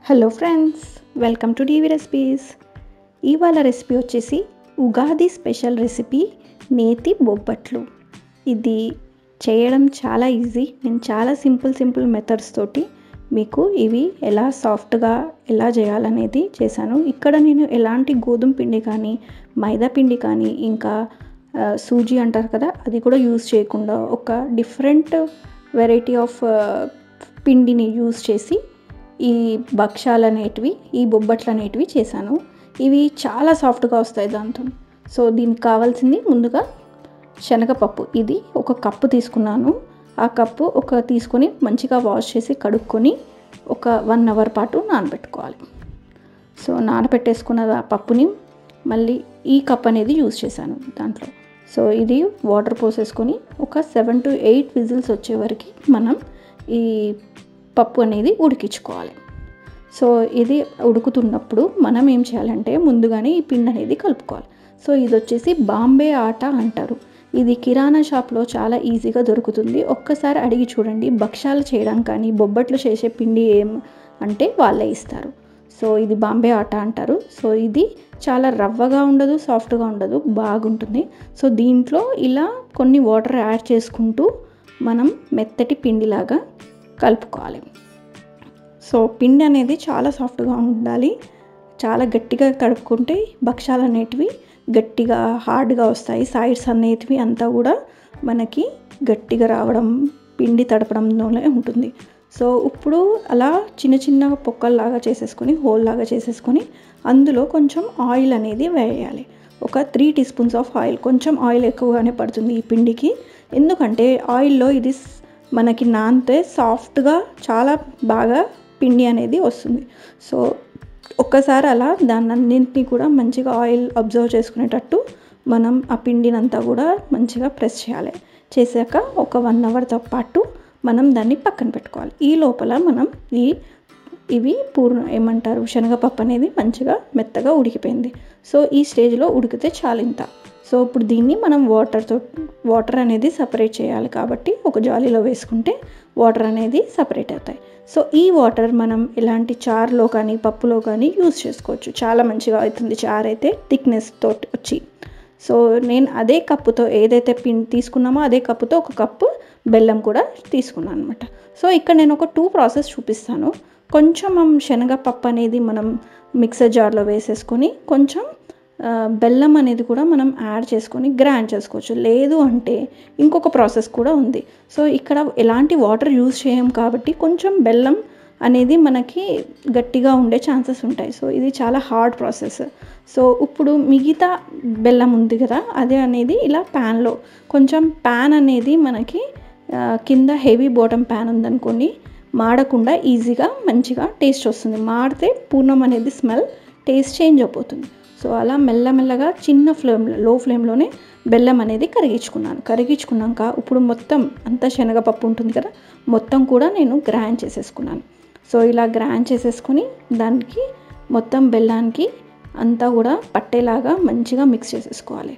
hello friends welcome to DV recipes ఇవాళ recipe వచ్చేసి Ugadi special recipe నేతి బొబ్బట్లు ఇది చేయడం చాలా ఈజీ నేను చాలా సింపుల్ సింపుల్ మెథడ్స్ తోటి మీకు ఇవి ఎలా సాఫ్ట్గా ఎలా చేయాలనేది చేశాను ఇక్కడ నేను ఎలాంటి గోధుమ పిండి కానీ మైదా పిండి కానీ ఇంకా ఆ, సూజీ అంటారు కదా అది కూడా యూజ్ చేయకుండా ఒక డిఫరెంట్ వెరైటీ ఆఫ్ పిండిని యూజ్ చేసి ఈ భక్ష్యాలు అనేటివి ఈ బొబ్బట్లు అనేటివి చేశాను ఇవి చాలా సాఫ్ట్గా వస్తాయి దాంతో సో దీనికి కావాల్సింది ముందుగా శనగపప్పు ఇది ఒక కప్పు తీసుకున్నాను ఆ కప్పు ఒక తీసుకొని మంచిగా వాష్ చేసి కడుక్కొని ఒక వన్ అవర్ పాటు నానబెట్టుకోవాలి సో నానబెట్టేసుకున్న ఆ పప్పుని మళ్ళీ ఈ కప్ అనేది యూజ్ చేశాను దాంట్లో సో ఇది వాటర్ పోసేసుకొని ఒక సెవెన్ టు ఎయిట్ విజిల్స్ వచ్చే వరకు మనం ఈ పప్పు అనేది ఉడికించుకోవాలి సో ఇది ఉడుకుతున్నప్పుడు మనం ఏం చేయాలంటే ముందుగానే ఈ పిండి అనేది కలుపుకోవాలి సో ఇది వచ్చేసి బాంబే ఆట అంటారు ఇది కిరాణా షాప్లో చాలా ఈజీగా దొరుకుతుంది ఒక్కసారి అడిగి చూడండి భక్ష్యాలు చేయడం కానీ బొబ్బట్లు చేసే పిండి ఏం అంటే వాళ్ళే ఇస్తారు సో ఇది బాంబే ఆట అంటారు సో ఇది చాలా రవ్వగా ఉండదు సాఫ్ట్గా ఉండదు బాగుంటుంది సో దీంట్లో ఇలా కొన్ని వాటర్ యాడ్ చేసుకుంటూ మనం మెత్తటి పిండిలాగా కలుపుకోవాలి సో పిండి అనేది చాలా సాఫ్ట్గా ఉండాలి చాలా గట్టిగా కడుక్కుంటే భక్ష్యాలు అనేటివి గట్టిగా హార్డ్గా వస్తాయి సైడ్స్ అనేటివి అంతా కూడా మనకి గట్టిగా రావడం పిండి తడపడంలోనే ఉంటుంది సో ఇప్పుడు అలా చిన్న చిన్న పొక్కల్లాగా చేసేసుకొని హోల్ లాగా చేసేసుకొని అందులో కొంచెం ఆయిల్ అనేది వేయాలి ఒక three teaspoons of oil కొంచెం ఆయిల్ ఎక్కువగానే పడుతుంది ఈ పిండికి ఎందుకంటే ఆయిల్లో ఇది స్- మనకి నానితే సాఫ్ట్గా చాలా బాగా పిండి అనేది వస్తుంది సో ఒక్కసారి అలా దాన్ని అన్నింటినీ కూడా మంచిగా ఆయిల్ అబ్జర్వ్ చేసుకునేటట్టు మనం ఆ పిండినంతా కూడా మంచిగా ప్రెస్ చేయాలి చేశాక ఒక వన్ అవర్తో పాటు మనం దాన్ని పక్కన పెట్టుకోవాలి ఈ లోపల మనం ఈ ఇవి పూర్ణ ఏమంటారు శనగపప్పు అనేది మంచిగా మెత్తగా ఉడికిపోయింది సో ఈ స్టేజ్లో ఉడికితే చాలు ఇంత సో ఇప్పుడు దీన్ని మనం వాటర్తో వాటర్ అనేది సపరేట్ చేయాలి కాబట్టి ఒక జాలీలో వేసుకుంటే వాటర్ అనేది సపరేట్ అవుతాయి సో ఈ వాటర్ మనం ఎలాంటి చారులో కానీ పప్పులో కానీ యూస్ చేసుకోవచ్చు చాలా మంచిగా అవుతుంది చారు అయితే థిక్నెస్ తోటి వచ్చి సో నేను అదే కప్పుతో ఏదైతే పిన్ తీసుకున్నామో అదే కప్పుతో ఒక కప్పు బెల్లం కూడా తీసుకున్నాను అనమాట సో ఇక్కడ నేను ఒక టూ ప్రాసెస్ చూపిస్తాను కొంచెం మనం శనగపప్పు అనేది మనం మిక్సర్ జార్లో వేసేసుకొని కొంచెం ఆ, బెల్లం అనేది కూడా మనం యాడ్ చేసుకొని గ్రైండ్ చేసుకోవచ్చు లేదు అంటే ఇంకొక ప్రాసెస్ కూడా ఉంది సో ఇక్కడ ఎలాంటి వాటర్ యూజ్ చేయం కాబట్టి కొంచెం బెల్లం అనేది మనకి గట్టిగా ఉండే ఛాన్సెస్ ఉంటాయి సో ఇది చాలా హార్డ్ ప్రాసెస్ సో ఇప్పుడు మిగతా బెల్లం ఉంది కదా అదే అనేది ఇలా ప్యాన్లో కొంచెం ప్యాన్ అనేది మనకి ఆ, కింద హెవీ బాటమ్ ప్యాన్ ఉందనుకోండి మాడకుండా ఈజీగా మంచిగా టేస్ట్ వస్తుంది మాడితే పూర్ణం అనేది స్మెల్ టేస్ట్ చేంజ్ అయిపోతుంది సో అలా మెల్లమెల్లగా చిన్న ఫ్లేమ్లో లో ఫ్లేమ్లోనే బెల్లం అనేది కరిగించుకున్నాను కరిగించుకున్నాక ఇప్పుడు మొత్తం అంతా శనగపప్పు ఉంటుంది కదా మొత్తం కూడా నేను గ్రైండ్ చేసేసుకున్నాను సో ఇలా గ్రైండ్ చేసేసుకొని దానికి మొత్తం బెల్లానికి అంతా కూడా పట్టేలాగా మంచిగా మిక్స్ చేసేసుకోవాలి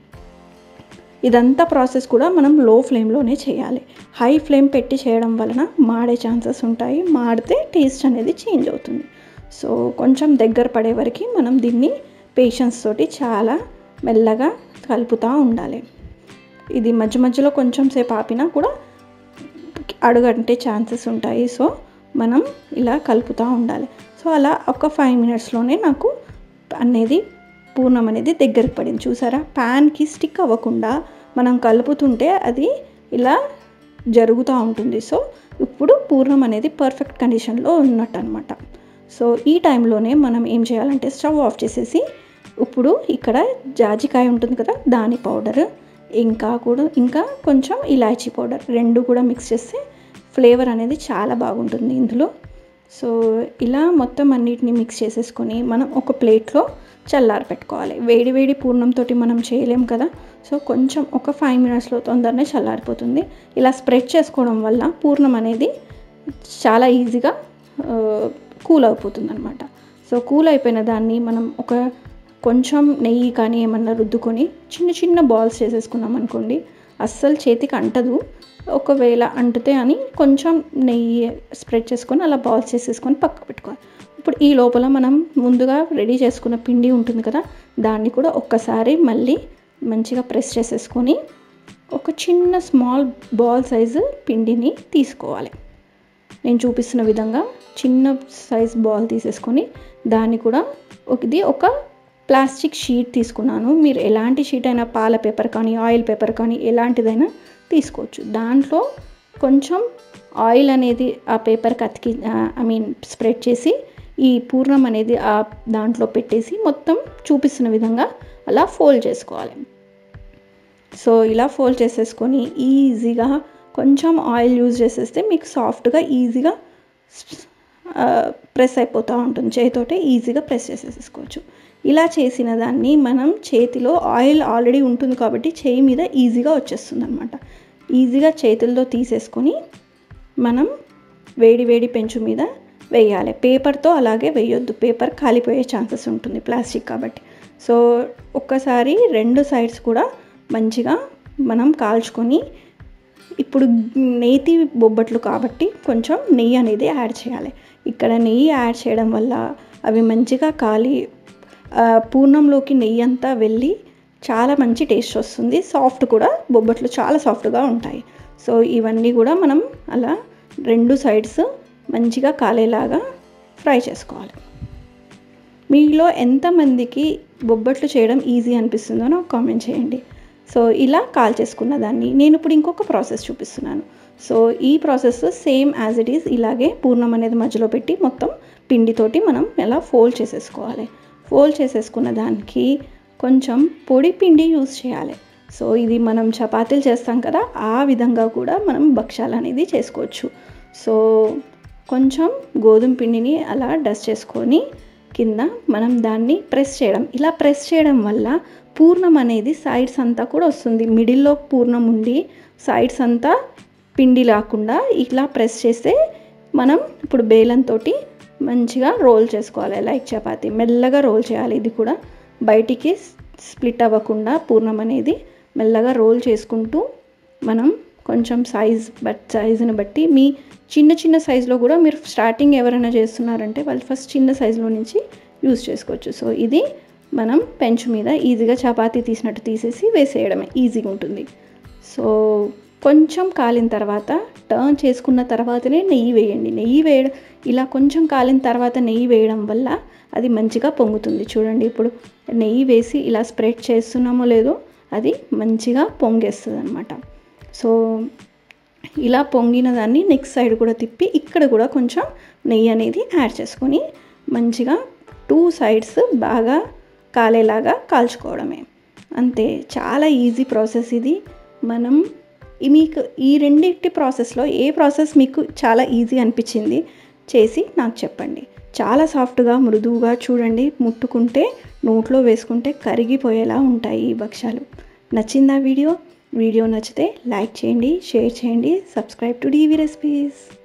ఇదంతా ప్రాసెస్ కూడా మనం లో ఫ్లేమ్లోనే చేయాలి హై ఫ్లేమ్ పెట్టి చేయడం వలన మాడే ఛాన్సెస్ ఉంటాయి మాడితే టేస్ట్ అనేది చేంజ్ అవుతుంది సో కొంచెం దగ్గర పడే వరకు మనం దీన్ని పేషెన్స్ తోటి చాలా మెల్లగా కలుపుతూ ఉండాలి ఇది మధ్య మధ్యలో కొంచెం సేపు ఆపినా కూడా అడుగంటే ఛాన్సెస్ ఉంటాయి సో మనం ఇలా కలుపుతూ ఉండాలి సో అలా ఒక ఫైవ్ మినిట్స్లోనే నాకు అనేది పూర్ణం అనేది దగ్గరికి పడింది చూసారా ప్యాన్కి స్టిక్ అవ్వకుండా మనం కలుపుతుంటే అది ఇలా జరుగుతూ ఉంటుంది సో ఇప్పుడు పూర్ణం అనేది పర్ఫెక్ట్ కండిషన్లో ఉన్నట్టు అనమాట సో ఈ టైంలోనే మనం ఏం చేయాలంటే స్టవ్ ఆఫ్ చేసేసి ఇప్పుడు ఇక్కడ జాజికాయ ఉంటుంది కదా దాని పౌడర్ ఇంకా కూడా ఇంకా కొంచెం ఇలాచీ పౌడర్ రెండు కూడా మిక్స్ చేస్తే ఫ్లేవర్ అనేది చాలా బాగుంటుంది ఇందులో సో ఇలా మొత్తం అన్నిటిని మిక్స్ చేసేసుకొని మనం ఒక ప్లేట్లో చల్లారి పెట్టుకోవాలి వేడి వేడి పూర్ణంతో మనం చేయలేం కదా సో కొంచెం ఒక ఫైవ్ మినిట్స్లో తొందరనే చల్లారిపోతుంది ఇలా స్ప్రెడ్ చేసుకోవడం వల్ల పూర్ణం అనేది చాలా ఈజీగా కూల్ అయిపోతుంది అనమాట సో కూల్ అయిపోయిన దాన్ని మనం ఒక కొంచెం నెయ్యి కానీ ఏమన్నా రుద్దుకొని చిన్న చిన్న బాల్స్ చేసేసుకున్నాం అనుకోండి అస్సలు చేతికి అంటదు ఒకవేళ అంటుతే అని కొంచెం నెయ్యి స్ప్రెడ్ చేసుకొని అలా బాల్స్ చేసేసుకొని పక్కకు పెట్టుకోవాలి ఇప్పుడు ఈ లోపల మనం ముందుగా రెడీ చేసుకున్న పిండి ఉంటుంది కదా దాన్ని కూడా ఒక్కసారి మళ్ళీ మంచిగా ప్రెస్ చేసేసుకొని ఒక చిన్న స్మాల్ బాల్ సైజు పిండిని తీసుకోవాలి నేను చూపిస్తున్న విధంగా చిన్న సైజ్ బాల్ తీసేసుకొని దాన్ని కూడా ఇది ఒక ప్లాస్టిక్ షీట్ తీసుకున్నాను మీరు ఎలాంటి షీట్ అయినా పాల పేపర్ కానీ ఆయిల్ పేపర్ కానీ ఎలాంటిదైనా తీసుకోవచ్చు దాంట్లో కొంచెం ఆయిల్ అనేది ఆ పేపర్కి అతికి ఐ మీన్ స్ప్రెడ్ చేసి ఈ పూర్ణం అనేది ఆ దాంట్లో పెట్టేసి మొత్తం చూపిస్తున్న విధంగా అలా ఫోల్డ్ చేసుకోవాలి సో ఇలా ఫోల్డ్ చేసేసుకొని ఈజీగా కొంచెం ఆయిల్ యూజ్ చేసేస్తే మీకు సాఫ్ట్గా ఈజీగా ప్రెస్ అయిపోతూ ఉంటుంది చేతితోటే ఈజీగా ప్రెస్ చేసేసుకోవచ్చు ఇలా చేసిన దాన్ని మనం చేతిలో ఆయిల్ ఆల్రెడీ ఉంటుంది కాబట్టి చేయి మీద ఈజీగా వచ్చేస్తుంది అనమాట ఈజీగా చేతులతో తీసేసుకొని మనం వేడి వేడి పెంచు మీద వేయాలి పేపర్తో అలాగే వేయొద్దు పేపర్ కాలిపోయే ఛాన్సెస్ ఉంటుంది ప్లాస్టిక్ కాబట్టి సో ఒక్కసారి రెండు సైడ్స్ కూడా మంచిగా మనం కాల్చుకొని ఇప్పుడు నేతి బొబ్బట్లు కాబట్టి కొంచెం నెయ్యి అనేది యాడ్ చేయాలి ఇక్కడ నెయ్యి యాడ్ చేయడం వల్ల అవి మంచిగా కాలి పూర్ణంలోకి నెయ్యి అంతా వెళ్ళి చాలా మంచి టేస్ట్ వస్తుంది సాఫ్ట్ కూడా బొబ్బట్లు చాలా సాఫ్ట్గా ఉంటాయి సో ఇవన్నీ కూడా మనం అలా రెండు సైడ్స్ మంచిగా కాలేలాగా ఫ్రై చేసుకోవాలి మీలో ఎంతమందికి బొబ్బట్లు చేయడం ఈజీ అనిపిస్తుందో నాకు కామెంట్ చేయండి సో ఇలా కాల్ చేసుకున్న దాన్ని నేను ఇప్పుడు ఇంకొక ప్రాసెస్ చూపిస్తున్నాను సో ఈ process same as it is ఇలాగే పూర్ణం అనేది మధ్యలో పెట్టి మొత్తం పిండితోటి మనం ఎలా ఫోల్డ్ చేసేసుకోవాలి ఫోల్డ్ చేసేసుకున్న దానికి కొంచెం పొడి పిండి యూస్ చేయాలి సో ఇది మనం చపాతీలు చేస్తాం కదా ఆ విధంగా కూడా మనం భక్షాలు అనేది చేసుకోవచ్చు సో కొంచెం గోధుమ పిండిని అలా డస్ట్ చేసుకొని కింద మనం దాన్ని ప్రెస్ చేయడం ఇలా ప్రెస్ చేయడం వల్ల పూర్ణం అనేది సైడ్స్ అంతా కూడా వస్తుంది మిడిల్లో పూర్ణం ఉండి సైడ్స్ అంతా పిండి లేకుండా ఇలా ప్రెస్ చేస్తే మనం ఇప్పుడు బేలంతో మంచిగా రోల్ చేసుకోవాలి లైక్ చపాతి మెల్లగా రోల్ చేయాలి ఇది కూడా బయటికి స్ప్లిట్ అవ్వకుండా పూర్ణం అనేది మెల్లగా రోల్ చేసుకుంటూ మనం కొంచెం సైజ్ బట్ సైజుని బట్టి మీ చిన్న చిన్న సైజులో కూడా మీరు స్టార్టింగ్ ఎవరైనా చేస్తున్నారంటే వాళ్ళు ఫస్ట్ చిన్న సైజులో నుంచి యూస్ చేసుకోవచ్చు సో ఇది మనం పెంచు మీద ఈజీగా చపాతీ తీసినట్టు తీసేసి వేసేయడమే ఈజీగా ఉంటుంది సో కొంచెం కాలిన తర్వాత టర్న్ చేసుకున్న తర్వాతనే నెయ్యి వేయండి నెయ్యి వేయడం ఇలా కొంచెం కాలిన తర్వాత నెయ్యి వేయడం వల్ల అది మంచిగా పొంగుతుంది చూడండి ఇప్పుడు నెయ్యి వేసి ఇలా స్ప్రెడ్ చేస్తున్నామో లేదో అది మంచిగా పొంగేస్తుంది అనమాట సో ఇలా పొంగిన దాన్ని నెక్స్ట్ సైడ్ కూడా తిప్పి ఇక్కడ కూడా కొంచెం నెయ్యి అనేది యాడ్ చేసుకొని మంచిగా టూ సైడ్స్ బాగా కాలేలాగా కాల్చుకోవడమే అంతే చాలా ఈజీ ప్రాసెస్ ఇది మనం మీకు ఈ రెండింటి ప్రాసెస్లో ఏ ప్రాసెస్ మీకు చాలా ఈజీ అనిపించింది చేసి నాకు చెప్పండి చాలా సాఫ్ట్గా మృదువుగా చూడండి ముట్టుకుంటే నోట్లో వేసుకుంటే కరిగిపోయేలా ఉంటాయి ఈ భక్ష్యాలు నచ్చిందా వీడియో వీడియో నచ్చితే లైక్ చేయండి షేర్ చేయండి సబ్స్క్రైబ్ టు డీవీ రెసిపీస్